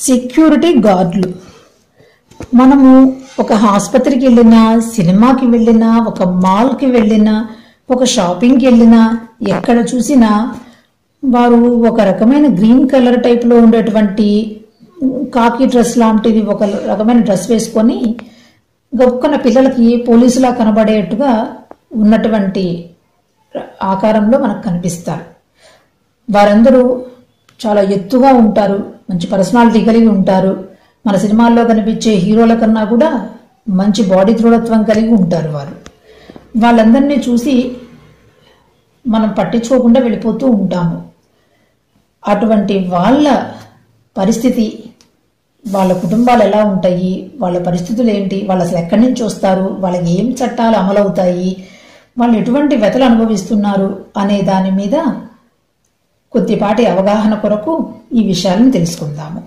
Security గార్డులు మనము ఒక ఆసుపత్రికి వెళ్ళినా సినిమాకి వెళ్ళినా ఒక మాల్కి వెళ్ళినా ఒక షాపింగ్కి వెళ్ళినా ఎక్కడ చూసినా వారు ఒక రకమైన గ్రీన్ కలర్ టైప్లో ఉండేటువంటి కాకి డ్రెస్ లాంటిది ఒక రకమైన డ్రెస్ వేసుకొని గొప్పన పిల్లలకి పోలీసులా కనబడేట్టుగా ఉన్నటువంటి ఆకారంలో మనకు కనిపిస్తారు వారందరూ చాలా ఎత్తుగా ఉంటారు మంచి పర్సనాలిటీ కలిగి ఉంటారు మన సినిమాల్లో కనిపించే హీరోల కన్నా కూడా మంచి బాడీ దృఢత్వం కలిగి ఉంటారు వారు వాళ్ళందరినీ చూసి మనం పట్టించుకోకుండా వెళ్ళిపోతూ ఉంటాము అటువంటి వాళ్ళ పరిస్థితి వాళ్ళ కుటుంబాలు ఎలా ఉంటాయి వాళ్ళ పరిస్థితులు ఏంటి వాళ్ళు అసలు ఎక్కడి నుంచి వస్తారు వాళ్ళకి ఏం చట్టాలు అమలవుతాయి వాళ్ళు ఎటువంటి వ్యతలు అనుభవిస్తున్నారు అనే దాని మీద కొద్దిపాటి అవగాహన కొరకు ఈ విషయాలను తెలుసుకుందాము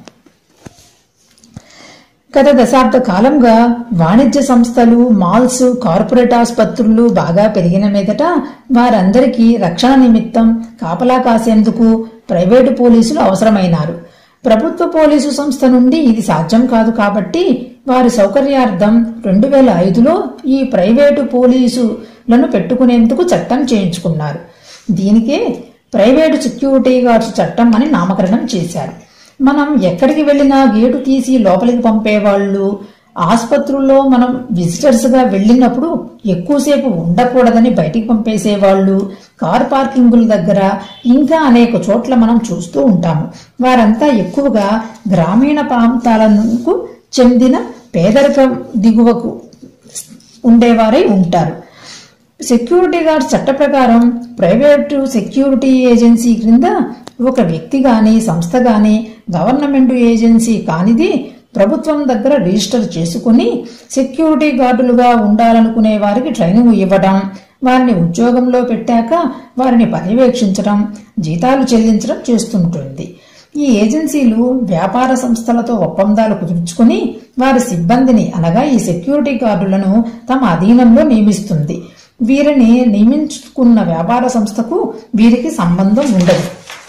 గత దశాబ్ద కాలంగా వాణిజ్య సంస్థలు మాల్స్ కార్పొరేట్ ఆసుపత్రులు బాగా పెరిగిన మీదట వారందరికీ రక్షణ నిమిత్తం కాపలా కాసేందుకు ప్రైవేటు పోలీసులు అవసరమైనారు ప్రభుత్వ పోలీసు సంస్థ నుండి ఇది సాధ్యం కాదు కాబట్టి వారి సౌకర్యార్థం రెండు వేల ఐదులో ఈ ప్రైవేటు పోలీసులను పెట్టుకునేందుకు చట్టం చేయించుకున్నారు దీనికే ప్రైవేటు సెక్యూరిటీ గార్డ్స్ చట్టం అని నామకరణం చేశారు మనం ఎక్కడికి వెళ్ళినా గేటు తీసి లోపలికి పంపేవాళ్ళు ఆసుపత్రుల్లో మనం విజిటర్స్ గా వెళ్ళినప్పుడు ఎక్కువసేపు ఉండకూడదని బయటికి పంపేసేవాళ్ళు కార్ పార్కింగుల దగ్గర ఇంకా అనేక చోట్ల మనం చూస్తూ ఉంటాము వారంతా ఎక్కువగా గ్రామీణ ప్రాంతాలకు చెందిన పేదరిక దిగువకు ఉండేవారై ఉంటారు సెక్యూరిటీ గార్డ్ చట్ట ప్రకారం ప్రైవేటు సెక్యూరిటీ ఏజెన్సీ క్రింద ఒక వ్యక్తి గాని సంస్థ గాని గవర్నమెంట్ ఏజెన్సీ కానిది ప్రభుత్వం దగ్గర రిజిస్టర్ చేసుకుని సెక్యూరిటీ గార్డులుగా ఉండాలనుకునే వారికి ట్రైనింగ్ ఇవ్వడం వారిని ఉద్యోగంలో పెట్టాక వారిని పర్యవేక్షించడం జీతాలు చెల్లించడం చేస్తుంటుంది ఈ ఏజెన్సీలు వ్యాపార సంస్థలతో ఒప్పందాలు కుదుర్చుకుని వారి సిబ్బందిని అనగా ఈ సెక్యూరిటీ గార్డులను తమ అధీనంలో నియమిస్తుంది వీరిని నియమించుకున్న వ్యాపార సంస్థకు వీరికి సంబంధం ఉండదు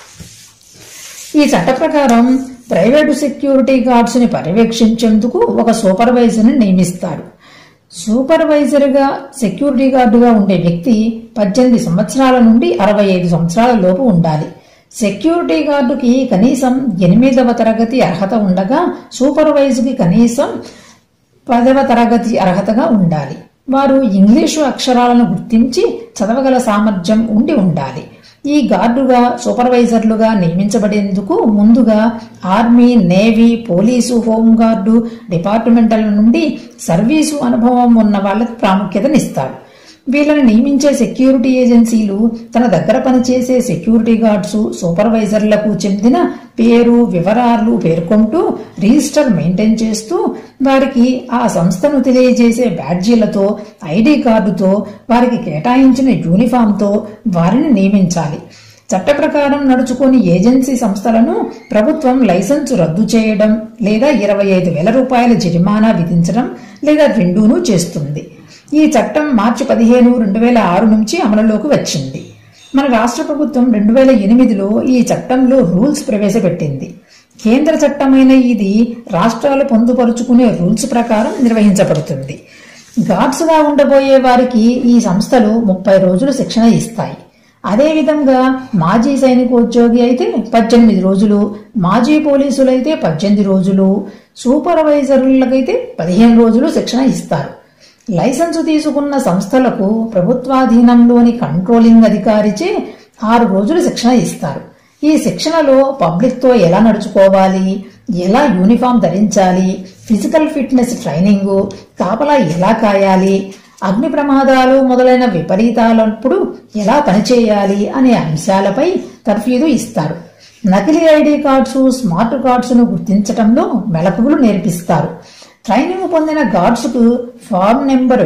ఈ చట్ట ప్రకారం ప్రైవేటు సెక్యూరిటీ గార్డ్స్ ని పర్యవేక్షించేందుకు ఒక సూపర్వైజర్ని నియమిస్తారు సూపర్వైజర్గా సెక్యూరిటీ గార్డుగా ఉండే వ్యక్తి పద్దెనిమిది సంవత్సరాల నుండి అరవై ఐదు సంవత్సరాల లోపు ఉండాలి సెక్యూరిటీ గార్డుకి కనీసం ఎనిమిదవ తరగతి అర్హత ఉండగా సూపర్వైజర్కి కనీసం పదవ తరగతి అర్హతగా ఉండాలి వారు ఇంగ్లీషు అక్షరాలను గుర్తించి చదవగల సామర్థ్యం ఉండి ఉండాలి ఈ గార్డుగా సూపర్వైజర్లుగా నియమించబడేందుకు ముందుగా ఆర్మీ నేవీ పోలీసు హోంగార్డు డిపార్ట్మెంట్ల నుండి సర్వీసు అనుభవం ఉన్న వాళ్ళకి ప్రాముఖ్యతనిస్తారు వీళ్ళని నియమించే సెక్యూరిటీ ఏజెన్సీలు తన దగ్గర పనిచేసే సెక్యూరిటీ గార్డ్స్ సూపర్వైజర్లకు చెందిన పేరు వివరాలు పేర్కొంటూ రిజిస్టర్ మెయింటైన్ చేస్తూ వారికి ఆ సంస్థను తెలియజేసే బ్యాడ్జీలతో ఐడి కార్డుతో వారికి కేటాయించిన యూనిఫామ్తో వారిని నియమించాలి చట్ట ప్రకారం నడుచుకొని ఏజెన్సీ సంస్థలను ప్రభుత్వం లైసెన్సు రద్దు చేయడం లేదా ఇరవై ఐదు వేల రూపాయల జరిమానా విధించడం లేదా రెండూనూ చేస్తుంది ఈ చట్టం మార్చి పదిహేను రెండు వేల ఆరు నుంచి అమలులోకి వచ్చింది మన రాష్ట్ర ప్రభుత్వం రెండు వేల ఎనిమిదిలో ఈ చట్టంలో రూల్స్ ప్రవేశపెట్టింది కేంద్ర చట్టమైన ఇది రాష్ట్రాలు పొందుపరుచుకునే రూల్స్ ప్రకారం నిర్వహించబడుతుంది గార్డ్స్గా ఉండబోయే వారికి ఈ సంస్థలు ముప్పై రోజులు శిక్షణ ఇస్తాయి అదేవిధంగా మాజీ సైనికోద్యోగి అయితే పద్దెనిమిది రోజులు మాజీ పోలీసులైతే పద్దెనిమిది రోజులు సూపర్వైజర్లకైతే పదిహేను రోజులు శిక్షణ ఇస్తారు లైసెన్సు తీసుకున్న సంస్థలకు ప్రభుత్వాధీనంలోని కంట్రోలింగ్ అధికారిచే ఆరు రోజులు శిక్షణ ఇస్తారు ఈ శిక్షణలో పబ్లిక్తో ఎలా నడుచుకోవాలి ఎలా యూనిఫామ్ ధరించాలి ఫిజికల్ ఫిట్నెస్ ట్రైనింగ్ కాపలా ఎలా కాయాలి అగ్ని ప్రమాదాలు మొదలైన విపరీతాలప్పుడు ఎలా పనిచేయాలి అనే అంశాలపై తర్ఫీదు ఇస్తారు నకిలీ ఐడి కార్డ్స్ స్మార్ట్ కార్డ్స్ను గుర్తించడంలో మెలకువలు నేర్పిస్తారు ట్రైనింగ్ పొందిన గార్డ్స్కు ఫార్మ్ నెంబర్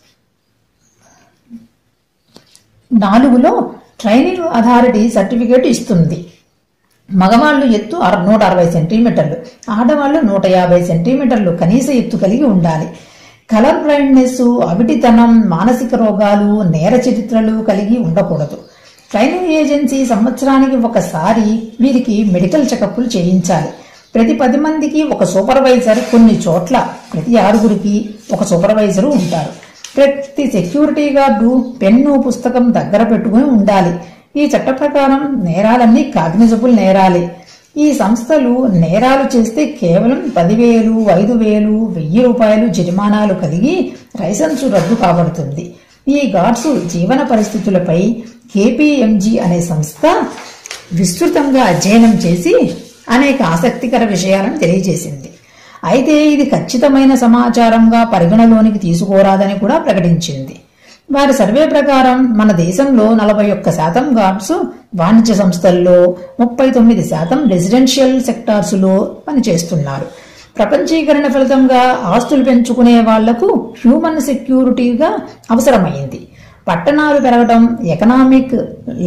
నాలుగులో ట్రైనింగ్ అథారిటీ సర్టిఫికేట్ ఇస్తుంది మగవాళ్ళు ఎత్తు అర నూట అరవై సెంటీమీటర్లు ఆడవాళ్ళు నూట యాభై సెంటీమీటర్లు కనీస ఎత్తు కలిగి ఉండాలి కలర్ బ్లైండ్నెస్ అవిటితనం మానసిక రోగాలు నేర చరిత్రలు కలిగి ఉండకూడదు ట్రైనింగ్ ఏజెన్సీ సంవత్సరానికి ఒకసారి వీరికి మెడికల్ చెకప్లు చేయించాలి ప్రతి పది మందికి ఒక సూపర్వైజర్ కొన్ని చోట్ల ప్రతి ఆరుగురికి ఒక సూపర్వైజరు ఉంటారు ప్రతి సెక్యూరిటీ గార్డు పెన్ను పుస్తకం దగ్గర పెట్టుకుని ఉండాలి ఈ చట్ట ప్రకారం నేరాలన్నీ కాగ్నిజబుల్ నేరాలే ఈ సంస్థలు నేరాలు చేస్తే కేవలం పదివేలు ఐదు వేలు వెయ్యి రూపాయలు జరిమానాలు కలిగి లైసెన్సు రద్దు కాబడుతుంది ఈ గార్డ్స్ జీవన పరిస్థితులపై కేపీఎంజీ అనే సంస్థ విస్తృతంగా అధ్యయనం చేసి అనేక ఆసక్తికర విషయాలను తెలియజేసింది అయితే ఇది ఖచ్చితమైన సమాచారంగా పరిగణలోనికి తీసుకోరాదని కూడా ప్రకటించింది వారి సర్వే ప్రకారం మన దేశంలో నలభై ఒక్క శాతం గార్డ్స్ వాణిజ్య సంస్థల్లో ముప్పై తొమ్మిది శాతం రెసిడెన్షియల్ సెక్టార్స్లో పనిచేస్తున్నారు ప్రపంచీకరణ ఫలితంగా ఆస్తులు పెంచుకునే వాళ్లకు హ్యూమన్ సెక్యూరిటీగా అవసరమైంది పట్టణాలు పెరగడం ఎకనామిక్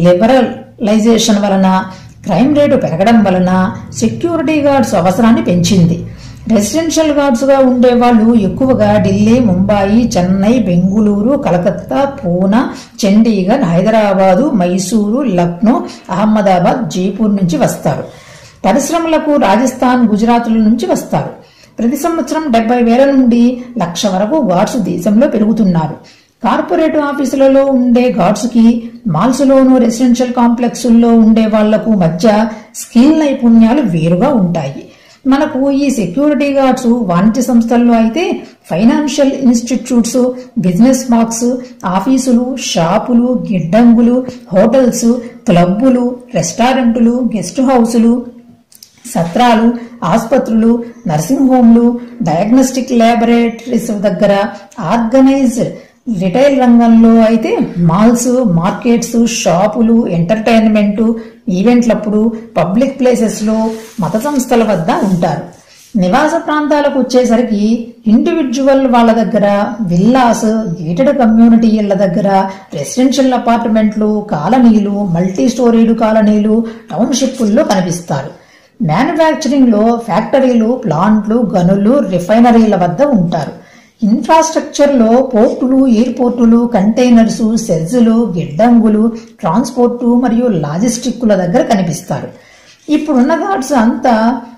లిబరలైజేషన్ వలన క్రైమ్ రేటు పెరగడం వలన సెక్యూరిటీ గార్డ్స్ అవసరాన్ని పెంచింది రెసిడెన్షియల్ గార్డ్స్ గా ఉండే వాళ్ళు ఎక్కువగా ఢిల్లీ ముంబాయి చెన్నై బెంగుళూరు కలకత్తా పూనా చండీగఢ్ హైదరాబాదు మైసూరు లక్నో అహ్మదాబాద్ జైపూర్ నుంచి వస్తారు పరిశ్రమలకు రాజస్థాన్ గుజరాత్ల నుంచి వస్తారు ప్రతి సంవత్సరం డెబ్బై వేల నుండి లక్ష వరకు గార్డ్స్ దేశంలో పెరుగుతున్నారు కార్పొరేట్ ఆఫీసులలో ఉండే గార్డ్స్ కి మాల్స్ లోను రెసిడెన్షియల్ కాంప్లెక్సుల్లో ఉండే వాళ్లకు మధ్య స్కిల్ నైపుణ్యాలు వేరుగా ఉంటాయి మనకు ఈ సెక్యూరిటీ గార్డ్స్ వాణిజ్య సంస్థల్లో అయితే ఫైనాన్షియల్ ఇన్స్టిట్యూట్స్ బిజినెస్ మార్క్స్ ఆఫీసులు షాపులు గిడ్డంగులు హోటల్స్ క్లబ్బులు రెస్టారెంట్లు గెస్ట్ హౌసులు సత్రాలు ఆసుపత్రులు నర్సింగ్ హోంలు డయాగ్నోస్టిక్ ల్యాబొరేటరీస్ దగ్గర ఆర్గనైజ్డ్ రిటైల్ రంగంలో అయితే మాల్స్ మార్కెట్స్ షాపులు ఎంటర్టైన్మెంట్ ఈవెంట్లప్పుడు పబ్లిక్ ప్లేసెస్ లో మత సంస్థల వద్ద ఉంటారు నివాస ప్రాంతాలకు వచ్చేసరికి ఇండివిజువల్ వాళ్ళ దగ్గర విల్లాస్ గేటెడ్ కమ్యూనిటీ ఇళ్ల దగ్గర రెసిడెన్షియల్ అపార్ట్మెంట్లు కాలనీలు మల్టీ స్టోరీడ్ కాలనీలు టౌన్షిప్పుల్లో కనిపిస్తారు మ్యానుఫ్యాక్చరింగ్ లో ఫ్యాక్టరీలు ప్లాంట్లు గనులు రిఫైనరీల వద్ద ఉంటారు ఇన్ఫ్రాస్ట్రక్చర్ లో పోర్టులు ఎయిర్పోర్టులు కంటైనర్స్ సెజ్లు గిడ్డంగులు ట్రాన్స్పోర్టు మరియు లాజిస్టిక్ల దగ్గర కనిపిస్తారు ఇప్పుడున్న గార్డ్స్ అంతా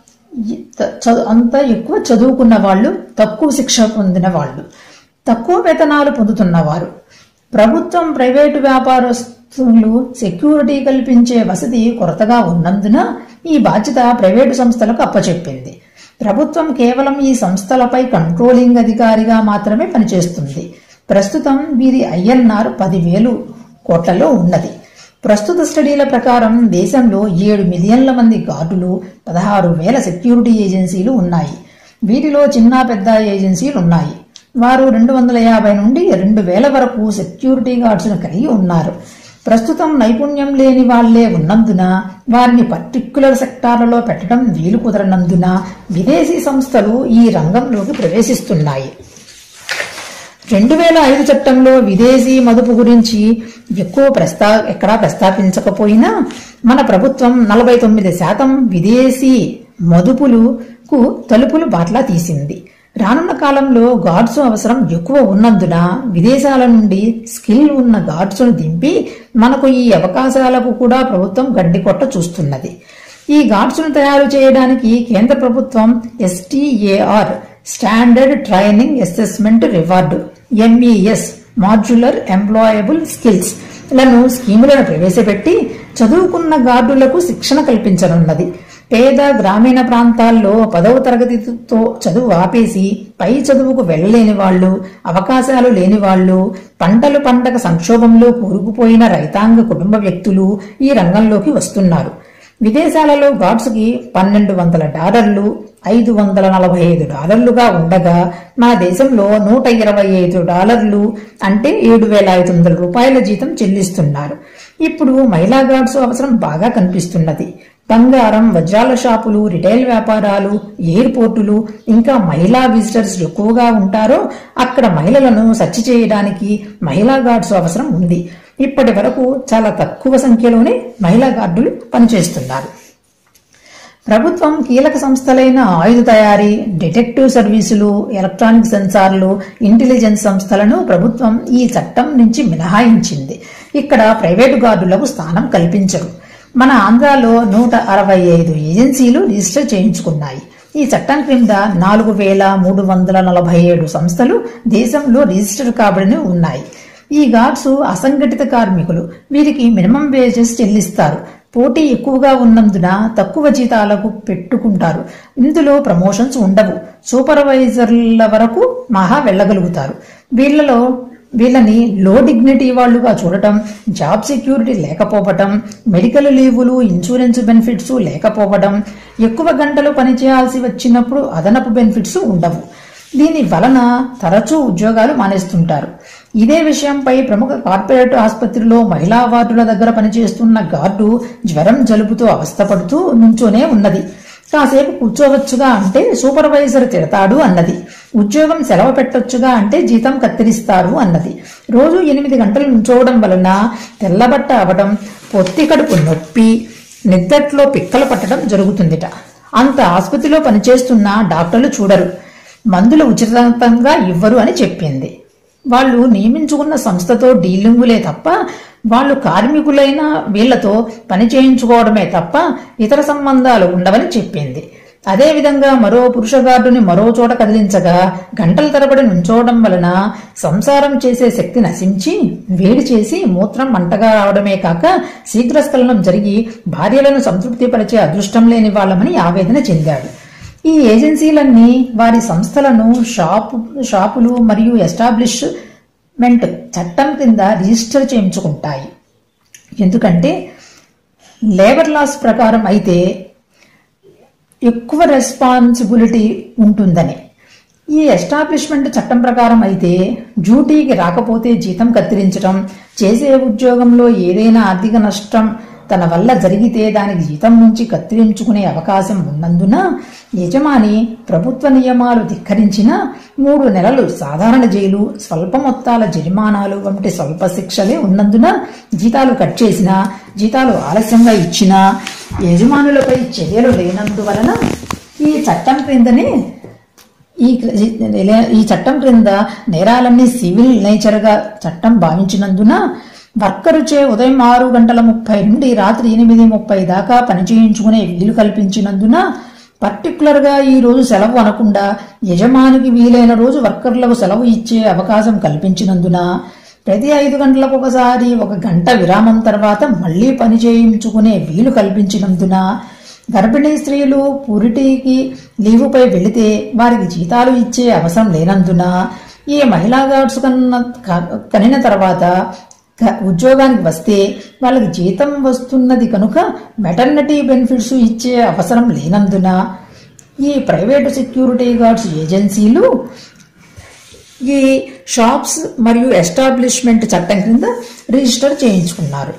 చ- అంతా ఎక్కువ చదువుకున్న వాళ్ళు తక్కువ శిక్ష పొందిన వాళ్ళు తక్కువ వేతనాలు పొందుతున్నవారు ప్రభుత్వం ప్రైవేటు వ్యాపారస్తులు సెక్యూరిటీ కల్పించే వసతి కొరతగా ఉన్నందున ఈ బాధ్యత ప్రైవేటు సంస్థలకు అప్పచెప్పింది ప్రభుత్వం కేవలం ఈ సంస్థలపై కంట్రోలింగ్ అధికారిగా మాత్రమే పనిచేస్తుంది ప్రస్తుతం వీరి ఐఎన్ఆర్ పదివేలు కోట్లలో ఉన్నది ప్రస్తుత స్టడీల ప్రకారం దేశంలో ఏడు మిలియన్ల మంది గార్డులు పదహారు వేల సెక్యూరిటీ ఏజెన్సీలు ఉన్నాయి వీటిలో చిన్న పెద్ద ఏజెన్సీలు ఉన్నాయి వారు రెండు వందల యాభై నుండి రెండు వేల వరకు సెక్యూరిటీ గార్డ్స్ను కలిగి ఉన్నారు ప్రస్తుతం నైపుణ్యం లేని వాళ్లే ఉన్నందున వారిని పర్టిక్యులర్ సెక్టార్లలో పెట్టడం వీలు కుదరనందున విదేశీ సంస్థలు ఈ రంగంలోకి ప్రవేశిస్తున్నాయి రెండు వేల ఐదు చట్టంలో విదేశీ మదుపు గురించి ఎక్కువ ప్రస్తా ఎక్కడా ప్రస్తావించకపోయినా మన ప్రభుత్వం నలభై తొమ్మిది శాతం విదేశీ మదుపులకు తలుపులు బాట్లా తీసింది రానున్న కాలంలో గార్డ్స్ అవసరం ఎక్కువ ఉన్నందున విదేశాల నుండి స్కిల్ ఉన్న గార్డ్స్ను దింపి మనకు ఈ అవకాశాలకు కూడా ప్రభుత్వం గడ్డికొట్ట చూస్తున్నది ఈ గార్డ్స్ను తయారు చేయడానికి కేంద్ర ప్రభుత్వం STAR standard training assessment reward MES modular employable skills లను స్కీములను ప్రవేశపెట్టి చదువుకున్న గార్డులకు శిక్షణ కల్పించనున్నది పేద గ్రామీణ ప్రాంతాల్లో పదవ తరగతితో చదువు ఆపేసి పై చదువుకు వెళ్ళలేని వాళ్ళు అవకాశాలు లేని వాళ్ళు పంటలు పంటక సంక్షోభంలో కూరుకుపోయిన రైతాంగ కుటుంబ వ్యక్తులు ఈ రంగంలోకి వస్తున్నారు విదేశాలలో గాడ్స్ కి పన్నెండు వందల డాలర్లు ఐదు వందల నలభై ఐదు డాలర్లుగా ఉండగా మన దేశంలో నూట ఇరవై ఐదు డాలర్లు అంటే ఏడు వేల ఐదు వందల రూపాయల జీతం చెల్లిస్తున్నారు ఇప్పుడు మహిళా గార్డ్స్ అవసరం బాగా కనిపిస్తున్నది బంగారం వజ్రాల షాపులు రిటైల్ వ్యాపారాలు ఎయిర్పోర్టులు ఇంకా మహిళా విజిటర్స్ ఎక్కువగా ఉంటారో అక్కడ మహిళలను సర్చ్ చేయడానికి మహిళా గార్డ్స్ అవసరం ఉంది ఇప్పటి వరకు చాలా తక్కువ సంఖ్యలోనే మహిళా గార్డులు పనిచేస్తున్నారు ప్రభుత్వం కీలక సంస్థలైన ఆయుధ తయారీ డిటెక్టివ్ సర్వీసులు ఎలక్ట్రానిక్ సెన్సార్లు ఇంటెలిజెన్స్ సంస్థలను ప్రభుత్వం ఈ చట్టం నుంచి మినహాయించింది ఇక్కడ ప్రైవేటు గార్డులకు స్థానం కల్పించరు మన ఆంధ్రాలో నూట అరవై ఐదు ఏజెన్సీలు రిజిస్టర్ చేయించుకున్నాయి ఈ చట్టం క్రింద నాలుగు వేల మూడు వందల నలభై ఏడు సంస్థలు దేశంలో రిజిస్టర్ కాబడిని ఉన్నాయి ఈ గార్డ్స్ అసంఘటిత కార్మికులు వీరికి మినిమం వేజెస్ చెల్లిస్తారు పోటీ ఎక్కువగా ఉన్నందున తక్కువ జీతాలకు పెట్టుకుంటారు ఇందులో ప్రమోషన్స్ ఉండవు సూపర్వైజర్ల వరకు మహా వెళ్ళగలుగుతారు వీళ్ళలో వీళ్ళని లో డిగ్నిటీ వాళ్ళుగా చూడటం జాబ్ సెక్యూరిటీ లేకపోవటం మెడికల్ లీవులు ఇన్సూరెన్స్ బెనిఫిట్స్ లేకపోవడం ఎక్కువ గంటలు పనిచేయాల్సి వచ్చినప్పుడు అదనపు బెనిఫిట్స్ ఉండవు దీని వలన తరచూ ఉద్యోగాలు మానేస్తుంటారు ఇదే విషయంపై ప్రముఖ కార్పొరేట్ ఆసుపత్రిలో మహిళా వార్డుల దగ్గర పనిచేస్తున్న గార్డు జ్వరం జలుబుతో అవస్థపడుతూ నుంచోనే ఉన్నది కాసేపు కూర్చోవచ్చుగా అంటే సూపర్వైజర్ తిడతాడు అన్నది ఉద్యోగం సెలవు పెట్టొచ్చుగా అంటే జీతం కత్తిరిస్తారు అన్నది రోజు ఎనిమిది గంటలు నుంచోవడం వలన తెల్లబట్ట అవడం పొత్తి కడుపు నొప్పి నిద్దట్లో పిక్కలు పట్టడం జరుగుతుందిట అంత ఆసుపత్రిలో పనిచేస్తున్న డాక్టర్లు చూడరు మందులు ఉచితంగా ఇవ్వరు అని చెప్పింది వాళ్ళు నియమించుకున్న సంస్థతో డీలింగులే తప్ప వాళ్ళు కార్మికులైన వీళ్లతో పని చేయించుకోవడమే తప్ప ఇతర సంబంధాలు ఉండవని చెప్పింది అదేవిధంగా మరో పురుష గార్డుని మరో చోట కదిలించగా గంటల తరబడి నుంచోవడం వలన సంసారం చేసే శక్తి నశించి వేడి చేసి మూత్రం మంటగా రావడమే కాక శీఘ్రస్ఖలనం జరిగి భార్యలను సంతృప్తిపరిచే అదృష్టం లేని వాళ్ళమని ఆవేదన చెందాడు ఈ ఏజెన్సీలన్నీ వారి సంస్థలను షాపు షాపులు మరియు ఎస్టాబ్లిష్మెంట్ చట్టం కింద రిజిస్టర్ చేయించుకుంటాయి ఎందుకంటే లేబర్ లాస్ ప్రకారం అయితే ఎక్కువ రెస్పాన్సిబిలిటీ ఉంటుందని ఈ ఎస్టాబ్లిష్మెంట్ చట్టం ప్రకారం అయితే డ్యూటీకి రాకపోతే జీతం కత్తిరించడం చేసే ఉద్యోగంలో ఏదైనా ఆర్థిక నష్టం తన వల్ల జరిగితే దానికి జీతం నుంచి కత్తిరించుకునే అవకాశం ఉన్నందున యజమాని ప్రభుత్వ నియమాలు ధిక్కరించిన మూడు నెలలు సాధారణ జైలు స్వల్ప మొత్తాల జరిమానాలు వంటి స్వల్ప శిక్షలే ఉన్నందున జీతాలు కట్ చేసినా జీతాలు ఆలస్యంగా ఇచ్చినా యజమానులపై చర్యలు లేనందువలన ఈ చట్టం క్రిందనే ఈ ఈ చట్టం క్రింద నేరాలన్నీ సివిల్ నేచర్గా చట్టం భావించినందున వర్కరుచే ఉదయం ఆరు గంటల ముప్పై నుండి రాత్రి ఎనిమిది ముప్పై దాకా పనిచేయించుకునే వీలు కల్పించినందున పర్టికులర్గా ఈ రోజు సెలవు అనకుండా యజమానికి వీలైన రోజు వర్కర్లకు సెలవు ఇచ్చే అవకాశం కల్పించినందున ప్రతి ఐదు గంటలకు ఒకసారి ఒక గంట విరామం తర్వాత మళ్లీ పని చేయించుకునే వీలు కల్పించినందున గర్భిణీ స్త్రీలు పురిటికి లీవుపై వెళితే వారికి జీతాలు ఇచ్చే అవసరం లేనందున ఈ మహిళా గార్డ్స్ కన్న కనిన తర్వాత ఉద్యోగానికి వస్తే వాళ్ళకి జీతం వస్తున్నది కనుక మెటర్నిటీ బెనిఫిట్స్ ఇచ్చే అవసరం లేనందున ఈ ప్రైవేటు సెక్యూరిటీ గార్డ్స్ ఏజెన్సీలు ఈ షాప్స్ మరియు ఎస్టాబ్లిష్మెంట్ చట్టం కింద రిజిస్టర్ చేయించుకున్నారు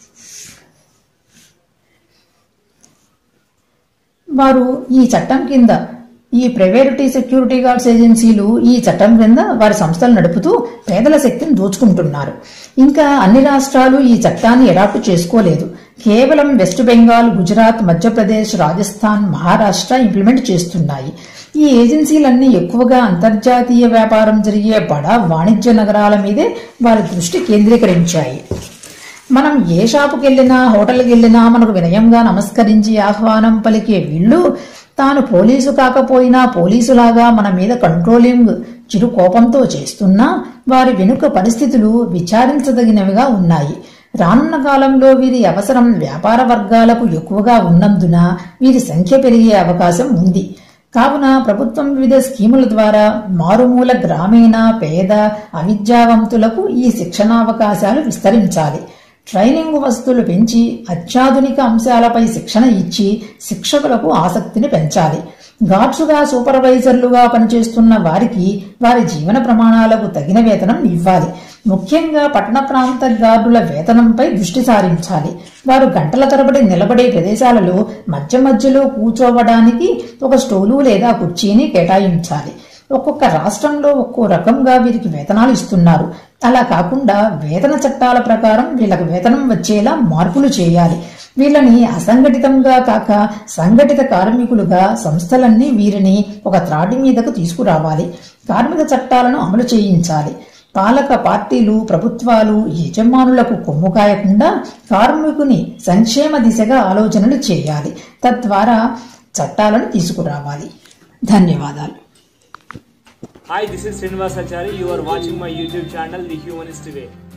వారు ఈ చట్టం కింద ఈ ప్రైవేటీ సెక్యూరిటీ గార్డ్స్ ఏజెన్సీలు ఈ చట్టం క్రింద వారి సంస్థలు నడుపుతూ పేదల శక్తిని దోచుకుంటున్నారు ఇంకా అన్ని రాష్ట్రాలు ఈ చట్టాన్ని అడాప్ట్ చేసుకోలేదు కేవలం వెస్ట్ బెంగాల్ గుజరాత్ మధ్యప్రదేశ్ రాజస్థాన్ మహారాష్ట్ర ఇంప్లిమెంట్ చేస్తున్నాయి ఈ ఏజెన్సీలన్నీ ఎక్కువగా అంతర్జాతీయ వ్యాపారం జరిగే బడా వాణిజ్య నగరాల మీదే వారి దృష్టి కేంద్రీకరించాయి మనం ఏ షాపుకి వెళ్ళినా హోటల్కి వెళ్ళినా మనకు వినయంగా నమస్కరించి ఆహ్వానం పలికే వీళ్ళు తాను పోలీసు కాకపోయినా పోలీసులాగా మన మీద కంట్రోలింగ్ చిరు కోపంతో చేస్తున్నా వారి వెనుక పరిస్థితులు విచారించదగినవిగా ఉన్నాయి రానున్న కాలంలో వీరి అవసరం వ్యాపార వర్గాలకు ఎక్కువగా ఉన్నందున వీరి సంఖ్య పెరిగే అవకాశం ఉంది కావున ప్రభుత్వం వివిధ స్కీముల ద్వారా మారుమూల గ్రామీణ పేద అవిద్యావంతులకు ఈ శిక్షణావకాశాలు విస్తరించాలి ట్రైనింగ్ వసతులు పెంచి అత్యాధునిక అంశాలపై శిక్షణ ఇచ్చి శిక్షకులకు ఆసక్తిని పెంచాలి గార్డ్సుగా సూపర్వైజర్లుగా పనిచేస్తున్న వారికి వారి జీవన ప్రమాణాలకు తగిన వేతనం ఇవ్వాలి ముఖ్యంగా పట్టణ ప్రాంత గార్డుల వేతనంపై దృష్టి సారించాలి వారు గంటల తరబడి నిలబడే ప్రదేశాలలో మధ్య మధ్యలో కూర్చోవడానికి ఒక స్టోలు లేదా కుర్చీని కేటాయించాలి ఒక్కొక్క రాష్ట్రంలో ఒక్కో రకంగా వీరికి వేతనాలు ఇస్తున్నారు అలా కాకుండా వేతన చట్టాల ప్రకారం వీళ్ళకి వేతనం వచ్చేలా మార్పులు చేయాలి వీళ్ళని అసంఘటితంగా కాక సంఘటిత కార్మికులుగా సంస్థలన్నీ వీరిని ఒక త్రాటి మీదకు తీసుకురావాలి కార్మిక చట్టాలను అమలు చేయించాలి పాలక పార్టీలు ప్రభుత్వాలు యజమానులకు కొమ్ము కాయకుండా కార్మికుని సంక్షేమ దిశగా ఆలోచనలు చేయాలి తద్వారా చట్టాలను తీసుకురావాలి ధన్యవాదాలు Hi, this is Srinivas Achari. You are watching my YouTube channel, The Humanist Way.